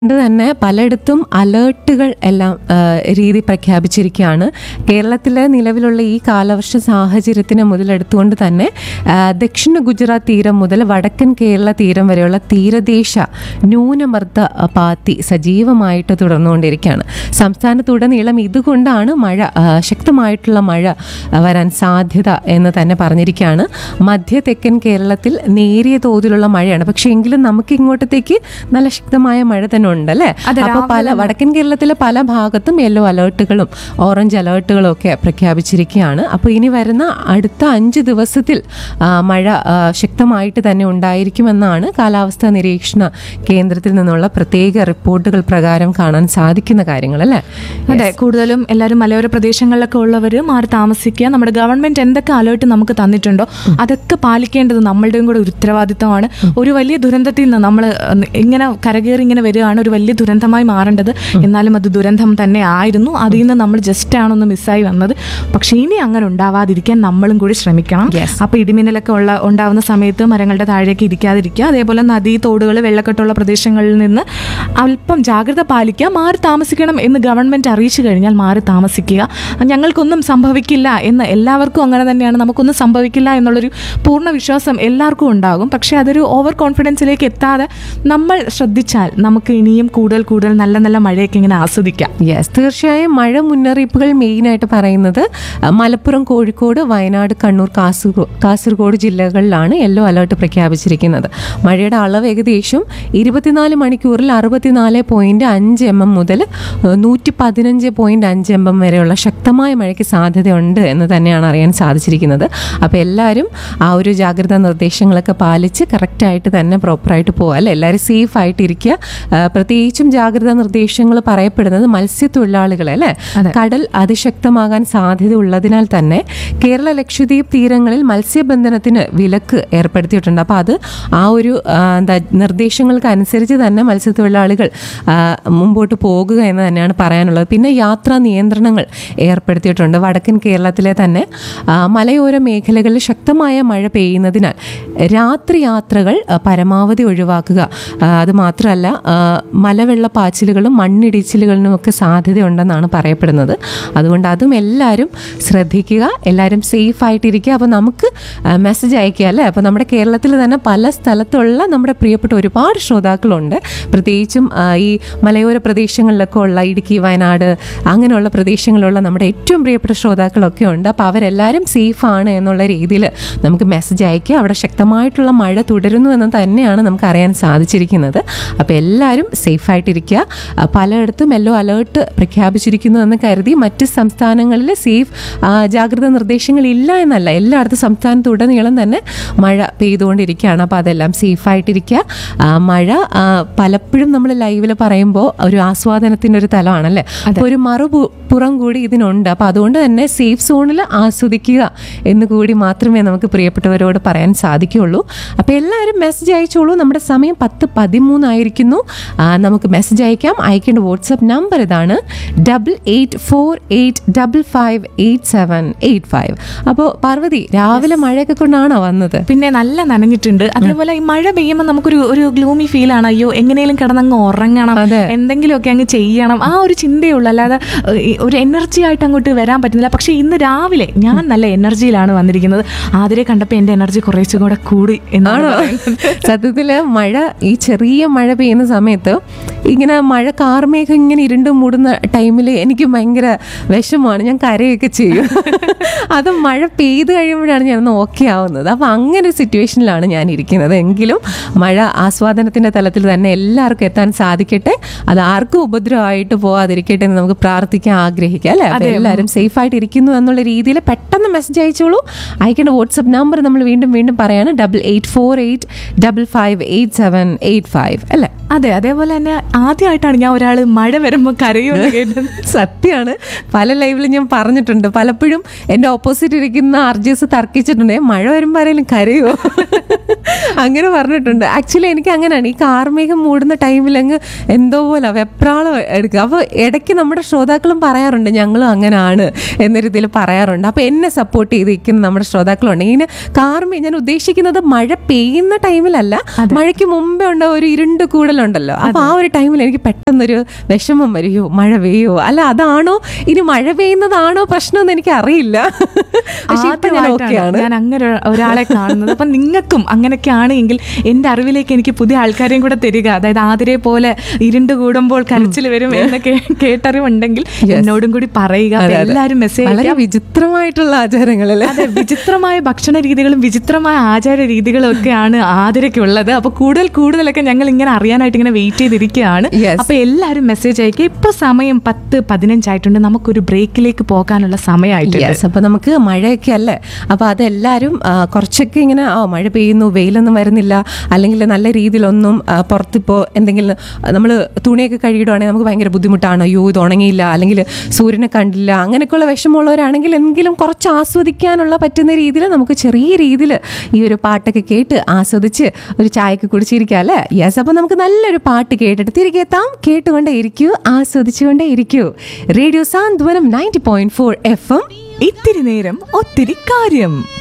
കൊണ്ട് തന്നെ പലയിടത്തും അലേർട്ടുകൾ എല്ലാം ആ, രീതി പ്രഖ്യാപിച്ചിരിക്കുകയാണ് കേരളത്തിലെ നിലവിലുള്ള ഈ കാലവർഷ സാഹചര്യത്തിനെ മുതലെടുത്തുകൊണ്ട് തന്നെ ആ, ദക്ഷിണ ഗുജറാത്ത് തീരം മുതൽ വടക്കൻ കേരള തീരം വരെയുള്ള തീരദേശ ന്യൂനമർദ്ദ പാത്തി സജീവമായിട്ട് തുടർന്നുകൊണ്ടിരിക്കുകയാണ് സംസ്ഥാനത്തുടനീളം ഇതുകൊണ്ടാണ് മഴ ആ, ശക്തമായിട്ടുള്ള മഴ ആ, വരാൻ സാധ്യത എന്ന് തന്നെ പറഞ്ഞിരിക്കുകയാണ് മധ്യ തെക്കൻ കേരളത്തിൽ നേരിയ തോതിലുള്ള മഴയാണ് പക്ഷേ എങ്കിലും നമുക്ക് ഇങ്ങോട്ടത്തേക്ക് നല്ല ശക്തമായ മഴ തന്നെ ഉണ്ട് അല്ലേ അതെ, അപ്പൊ പല വടക്കൻ കേരളത്തിലെ പല ഭാഗത്തും യെല്ലോ അലേർട്ടുകളും ഓറഞ്ച് അലേർട്ടുകളും ഒക്കെ പ്രഖ്യാപിച്ചിരിക്കുകയാണ് അപ്പോൾ ഇനി വരുന്ന അടുത്ത അഞ്ച് ദിവസത്തിൽ ആ, മഴ ആ, ശക്തമായിട്ട് തന്നെ ഉണ്ടായിരിക്കുമെന്നാണ് കാലാവസ്ഥാ നിരീക്ഷണ കേന്ദ്രത്തിൽ നിന്നുള്ള പ്രത്യേക റിപ്പോർട്ടുകൾ പ്രകാരം കാണാൻ സാധിക്കുന്ന കാര്യങ്ങൾ അല്ലേ അതെ കൂടുതലും എല്ലാവരും മലയോര പ്രദേശങ്ങളിലൊക്കെ ഉള്ളവർ മാറി താമസിക്കുക നമ്മുടെ ഗവൺമെന്റ് എന്തൊക്കെ അലേർട്ട് നമുക്ക് തന്നിട്ടുണ്ടോ അതൊക്കെ പാലിക്കേണ്ടത് നമ്മളുടെയും കൂടെ ഒരു ഉത്തരവാദിത്തമാണ് ഒരു വലിയ ദുരന്തത്തിൽ നിന്ന് നമ്മൾ ഇങ്ങനെ കരകയറി ഇങ്ങനെ വരികയാണ് ഒരു വലിയ ദുരന്തമായി മാറേണ്ടത് എന്നാലും അത് ദുരന്തം തന്നെ ആയിരുന്നു അതിൽ നിന്ന് നമ്മൾ ജസ്റ്റ് ആണൊന്ന് മിസ്സായി വന്നത് പക്ഷേ ഇനി അങ്ങനെ ഉണ്ടാവാതിരിക്കാൻ നമ്മളും കൂടി ശ്രമിക്കണം Yes. അപ്പോൾ ഇടിമിന്നലൊക്കെ ഉള്ള ഉണ്ടാവുന്ന സമയത്ത് മരങ്ങളുടെ താഴേക്ക് ഇരിക്കാതിരിക്കുക അതേപോലെ നദി തോടുകൾ വെള്ളക്കെട്ടുള്ള പ്രദേശങ്ങളിൽ നിന്ന് അല്പം ജാഗ്രത പാലിക്കുക മാറി താമസിക്കണം എന്ന് ഗവൺമെന്റ് അറിയിച്ചു കഴിഞ്ഞാൽ മാറി താമസിക്കുക ഞങ്ങൾക്കൊന്നും സംഭവിക്കില്ല എന്ന് എല്ലാവർക്കും അങ്ങനെ തന്നെയാണ് നമുക്കൊന്നും സംഭവിക്കില്ല എന്നുള്ളൊരു പൂർണ്ണ വിശ്വാസം എല്ലാവർക്കും ഉണ്ടാകും പക്ഷേ അതൊരു ഓവർ കോൺഫിഡൻസിലേക്ക് എത്താതെ നമ്മൾ ശ്രദ്ധിച്ചാൽ നമുക്ക് ഇനിയും കൂടുതൽ കൂടുതൽ നല്ല നല്ല മഴയൊക്കെ ഇങ്ങനെ ആസ്വദിക്കാം യെസ് തീർച്ചയായും മഴ മുന്നറിയിപ്പുകൾ മെയിനായിട്ട് പറയുന്നത് അഹ്, മലപ്പുറം കോഴിക്കോട് വയനാട് കണ്ണൂർ കാസർഗോഡ് കാസർഗോഡ് ജില്ലകളിലാണ് യെല്ലോ അലേർട്ട് പ്രഖ്യാപിച്ചിരിക്കുന്നത് മഴയുടെ അളവ് ഏകദേശം ഇരുപത്തിനാല് മണിക്കൂറിൽ അറുപത്തിനാല് പോയിന്റ് അഞ്ച് എം എം മുതൽ നൂറ്റി പതിനഞ്ച് പോയിന്റ് അഞ്ച് എം എം വരെയുള്ള ശക്തമായ മഴയ്ക്ക് സാധ്യതയുണ്ട് എന്ന് തന്നെയാണ് അറിയാൻ സാധിച്ചിരിക്കുന്നത് അപ്പോൾ എല്ലാവരും ആ ഒരു ജാഗ്രതാ നിർദ്ദേശങ്ങളൊക്കെ പാലിച്ച് കറക്റ്റായിട്ട് തന്നെ പ്രോപ്പറായിട്ട് പോകുക അല്ലേ എല്ലാവരും സേഫ് ആയിട്ടിരിക്കുക ആ, പ്രത്യേകിച്ചും ജാഗ്രതാ നിർദ്ദേശങ്ങൾ പറയപ്പെടുന്നത് മത്സ്യത്തൊഴിലാളികളെ അല്ലേ കടൽ അതിശക്തമാകാൻ സാധ്യത ഉള്ളതിനാൽ തന്നെ കേരള ലക്ഷദ്വീപ് തീരങ്ങളിൽ മത്സ്യബന്ധനത്തിന് വിലക്ക് ഏർപ്പെടുത്തിയിട്ടുണ്ട് അപ്പോൾ അത് ആ ഒരു ആ, എന്താ നിർദ്ദേശങ്ങൾക്ക് അനുസരിച്ച് തന്നെ മത്സ്യത്തൊഴിലാളികൾ ആ, മുമ്പോട്ട് പോകുക എന്ന് തന്നെയാണ് പറയാനുള്ളത് പിന്നെ യാത്രാ നിയന്ത്രണങ്ങൾ ഏർപ്പെടുത്തിയിട്ടുണ്ട് വടക്കൻ കേരളത്തിലെ തന്നെ ആ, മലയോര മേഖലകളിൽ ശക്തമായ മഴ പെയ്യുന്നതിനാൽ രാത്രി യാത്രകൾ ആ, പരമാവധി ഒഴിവാക്കുക ആ, അത് മാത്രമല്ല ആ, മലവെള്ളപ്പാച്ചിലുകളും മണ്ണിടിച്ചിലുകളിലും ഒക്കെ സാധ്യതയുണ്ടെന്നാണ് പറയപ്പെടുന്നത് അതുകൊണ്ട് അതും എല്ലാവരും ശ്രദ്ധിക്കുക എല്ലാവരും സേഫ് ആയിട്ടിരിക്കുക അപ്പോൾ നമുക്ക് മെസ്സേജ് അയക്കുക അല്ലേ അപ്പോൾ നമ്മുടെ കേരളത്തിൽ തന്നെ പല സ്ഥലത്തുള്ള നമ്മുടെ പ്രിയപ്പെട്ട ഒരുപാട് ശ്രോതാക്കളുണ്ട് പ്രത്യേകിച്ചും ആ, ഈ മലയോര പ്രദേശങ്ങളിലൊക്കെ ഉള്ള ഇടുക്കി വയനാട് അങ്ങനെയുള്ള പ്രദേശങ്ങളിലുള്ള നമ്മുടെ ഏറ്റവും പ്രിയപ്പെട്ട ശ്രോതാക്കളൊക്കെ ഉണ്ട് അപ്പോൾ അവരെല്ലാവരും സേഫാണ് എന്നുള്ള രീതിയിൽ നമുക്ക് മെസ്സേജ് അയക്കുക അവിടെ ശക്തമായിട്ടുള്ള മഴ തുടരുന്നു എന്ന് തന്നെയാണ് നമുക്ക് അറിയാൻ സാധിച്ചിരിക്കുന്നത് അപ്പോൾ എല്ലാവരും സേഫായിട്ടിരിക്കുക ആ, പലയിടത്തും യെല്ലോ അലേർട്ട് പ്രഖ്യാപിച്ചിരിക്കുന്നു എന്ന് കരുതി മറ്റ് സംസ്ഥാനങ്ങളിൽ സേഫ് ആ, ജാഗ്രതാ നിർദ്ദേശങ്ങൾ ഇല്ല എന്നല്ല എല്ലായിടത്തും സംസ്ഥാനത്തുടനീളം തന്നെ മഴ പെയ്തുകൊണ്ടിരിക്കുകയാണ് അപ്പോൾ അതെല്ലാം സേഫായിട്ടിരിക്കുക ആ, മഴ ആ, പലപ്പോഴും നമ്മൾ ലൈവിൽ പറയുമ്പോൾ ഒരു ആസ്വാദനത്തിൻ്റെ ഒരു തലമാണല്ലേ അപ്പോൾ ഒരു മറു പുറം കൂടി ഇതിനുണ്ട് അപ്പോൾ അതുകൊണ്ട് തന്നെ സേഫ് സോണിൽ ആസ്വദിക്കുക എന്ന് കൂടി മാത്രമേ നമുക്ക് പ്രിയപ്പെട്ടവരോട് പറയാൻ സാധിക്കുകയുള്ളൂ അപ്പോൾ എല്ലാവരും മെസ്സേജ് അയച്ചോളൂ നമ്മുടെ സമയം പത്ത് പതിമൂന്നായിരിക്കുന്നു ആ, നമുക്ക് മെസ്സേജ് അയക്കാം അയക്കേണ്ട വാട്സപ്പ് നമ്പർ ഇതാണ് double eight four eight double five eight seven eight five അപ്പോൾ പാർവതി രാവിലെ മഴയൊക്കെ കൊണ്ടാണോ വന്നത് പിന്നെ നല്ല നനഞ്ഞിട്ടുണ്ട് അതേപോലെ ഈ മഴ പെയ്യുമ്പോൾ നമുക്കൊരു ഒരു ഗ്ലൂമി ഫീൽ ആണ് അയ്യോ എങ്ങനെയും കിടന്നങ്ങ് ഉറങ്ങണം അതെ. എന്തെങ്കിലുമൊക്കെ അങ്ങ് ചെയ്യണം ആ ഒരു ചിന്തയുള്ളൂ അല്ലാതെ ഏഹ്, ഈ ഒരു എനർജി ആയിട്ട് അങ്ങോട്ട് വരാൻ പറ്റുന്നില്ല പക്ഷെ ഇന്ന് രാവിലെ ഞാൻ നല്ല എനർജിയിലാണ് വന്നിരിക്കുന്നത് ആതിരെ കണ്ടപ്പോൾ എൻ്റെ എനർജി കുറേച്ചും കൂടെ കൂടി എന്നാണ് പറയുന്നത്. സത്യത്തില് മഴ ഈ ചെറിയ മഴ പെയ്യുന്ന സമയത്ത് ഇങ്ങനെ മഴ കാർമേഘം ഇങ്ങനെ ഇരുണ്ട് മൂടുന്ന ടൈമിൽ എനിക്ക് ഭയങ്കര വിഷമമാണ് ഞാൻ കരയൊക്കെ ചെയ്യും അത് മഴ പെയ്ത് കഴിയുമ്പോഴാണ് ഞാനൊന്ന് ഓക്കെ ആവുന്നത് അപ്പം അങ്ങനെ ഒരു സിറ്റുവേഷനിലാണ് ഞാൻ ഇരിക്കുന്നത് എങ്കിലും മഴ ആസ്വാദനത്തിന്റെ തലത്തിൽ തന്നെ എല്ലാവർക്കും എത്താൻ സാധിക്കട്ടെ അത് ആർക്കും ഉപദ്രവമായിട്ട് പോകാതിരിക്കട്ടെ എന്ന് നമുക്ക് പ്രാർത്ഥിക്കാൻ ആഗ്രഹിക്കാം അല്ലേ അപ്പം എല്ലാവരും സേഫ് ആയിട്ട് ഇരിക്കുന്നു എന്നുള്ള രീതിയിൽ പെട്ടെന്ന് മെസ്സേജ് അയച്ചോളൂ അയക്കേണ്ട വാട്സപ്പ് നമ്പർ നമ്മൾ വീണ്ടും വീണ്ടും പറയാണ് double eight four eight double five eight seven eight five അല്ലേ അതെ അതേപോലെ തന്നെ ആദ്യമായിട്ടാണ് ഞാൻ ഒരാൾ മഴ വരുമ്പോൾ കരയുമെന്ന് കേട്ടത് സത്യമാണ് പല ലൈവിലും ഞാൻ പറഞ്ഞിട്ടുണ്ട് പലപ്പോഴും എൻ്റെ ഓപ്പോസിറ്റ് ഇരിക്കുന്ന അർജീസ് തർക്കിച്ചിട്ടുണ്ട് "ഏ, മഴ വരുമ്പോൾ ആരെങ്കിലും കരയോ അങ്ങനെ പറഞ്ഞിട്ടുണ്ട് ആക്ച്വലി എനിക്ക് അങ്ങനെയാണ് ഈ കാർമേഘം മൂടുന്ന ടൈമിൽ അങ്ങ് എന്തോ പോലെ വെപ്രാളം എടുക്കുക അപ്പോൾ ഇടയ്ക്ക് നമ്മുടെ ശ്രോതാക്കളും പറയാറുണ്ട് ഞങ്ങളും അങ്ങനെയാണ് എന്ന രീതിയിൽ പറയാറുണ്ട് അപ്പോൾ എന്നെ സപ്പോർട്ട് ചെയ്തിരിക്കുന്ന നമ്മുടെ ശ്രോതാക്കളുണ്ട് ഇങ്ങനെ കാർമേ ഞാൻ ഉദ്ദേശിക്കുന്നത് മഴ പെയ്യുന്ന ടൈമിലല്ല മഴയ്ക്ക് മുമ്പേ ഉണ്ട ഒരു ഇരുണ്ട് കൂടലുണ്ടല്ലോ അപ്പോൾ ആ ഒരു ടൈമിൽ എനിക്ക് പെട്ടെന്നൊരു വിഷമം വരുമോ മഴ പെയ്യോ അല്ല അതാണോ ഇനി മഴ പെയ്യുന്നതാണോ പ്രശ്നമെന്ന് എനിക്ക് അറിയില്ല പക്ഷെ ഇപ്പൊ ഞാൻ ആദ്യമായിട്ടാണ് ഓക്കെയാണ് ഞാൻ അങ്ങനെ ഒരു- ഒരാളെ കാണുന്നത് അപ്പൊ നിങ്ങൾക്കും അങ്ങനെയൊക്കെയാണ് എങ്കിൽ എന്റെ അറിവിലേക്ക് എനിക്ക് പുതിയ ആൾക്കാരെയും കൂടെ തരിക അതായത് ആതിരെ പോലെ ഇരുണ്ട് കൂടുമ്പോൾ കരച്ചിൽ വരും എന്ന് കേ- കേട്ടറിവുണ്ടെങ്കിൽ എന്നോടും കൂടി പറയുക അപ്പൊ എല്ലാവരും മെസ്സേജ് വളരെ വിചിത്രമായിട്ടുള്ള ആചാരങ്ങളല്ലേ അതെ വിചിത്രമായ ഭക്ഷണ രീതികളും വിചിത്രമായ ആചാര രീതികളും ഒക്കെയാണ് ആതിരയ്ക്കുള്ളത് അപ്പൊ കൂടുതൽ കൂടുതലൊക്കെ ഞങ്ങൾ ഇങ്ങനെ അറിയാനായിട്ട് ഇങ്ങനെ വെയിറ്റ് ചെയ്തിരിക്കുകയാണ് Yes. അപ്പൊ എല്ലാവരും മെസ്സേജ് അയക്കുക ഇപ്പൊ സമയം പത്ത് പതിനഞ്ചായിട്ടുണ്ട് നമുക്കൊരു ബ്രേക്കിലേക്ക് പോകാനുള്ള സമയമായിട്ടുണ്ട് യെസ് അപ്പൊ നമുക്ക് മഴയൊക്കെ അല്ലേ അപ്പൊ അതെല്ലാവരും ആ, കുറച്ചൊക്കെ ഇങ്ങനെ ആ മഴ പെയ്യുന്നു വെയിലൊന്നും വരുന്നില്ല അല്ലെങ്കിൽ നല്ല രീതിയിലൊന്നും ആ, പുറത്തിപ്പോ എന്തെങ്കിലും നമ്മൾ തുണിയൊക്കെ കഴുകിയിടുവാണെങ്കിൽ നമുക്ക് ഭയങ്കര ബുദ്ധിമുട്ടാണ് അയ്യോ ഇത് ഉണങ്ങിയില്ല അല്ലെങ്കിൽ സൂര്യനെ കണ്ടില്ല അങ്ങനെയൊക്കെയുള്ള വിഷമമുള്ളവരാണെങ്കിൽ എങ്കിലും കുറച്ച് ആസ്വദിക്കാനുള്ള പറ്റുന്ന രീതിയിൽ നമുക്ക് ചെറിയ രീതിയിൽ ഈ ഒരു പാട്ടൊക്കെ കേട്ട് ആസ്വദിച്ച് ഒരു ചായയൊക്കെ കുടിച്ചിരിക്കാം അല്ലേ യെസ് അപ്പൊ നമുക്ക് നല്ലൊരു പാട്ട് കേട്ടിട്ട് തിരികെ എത്താം കേട്ടുകൊണ്ടേ ഇരിക്കൂ ആസ്വദിച്ചുകൊണ്ടേ ഇരിക്കൂ radio Santhwanam ninety point four F M ഇത്തിരി നേരം ഒത്തിരി കാര്യം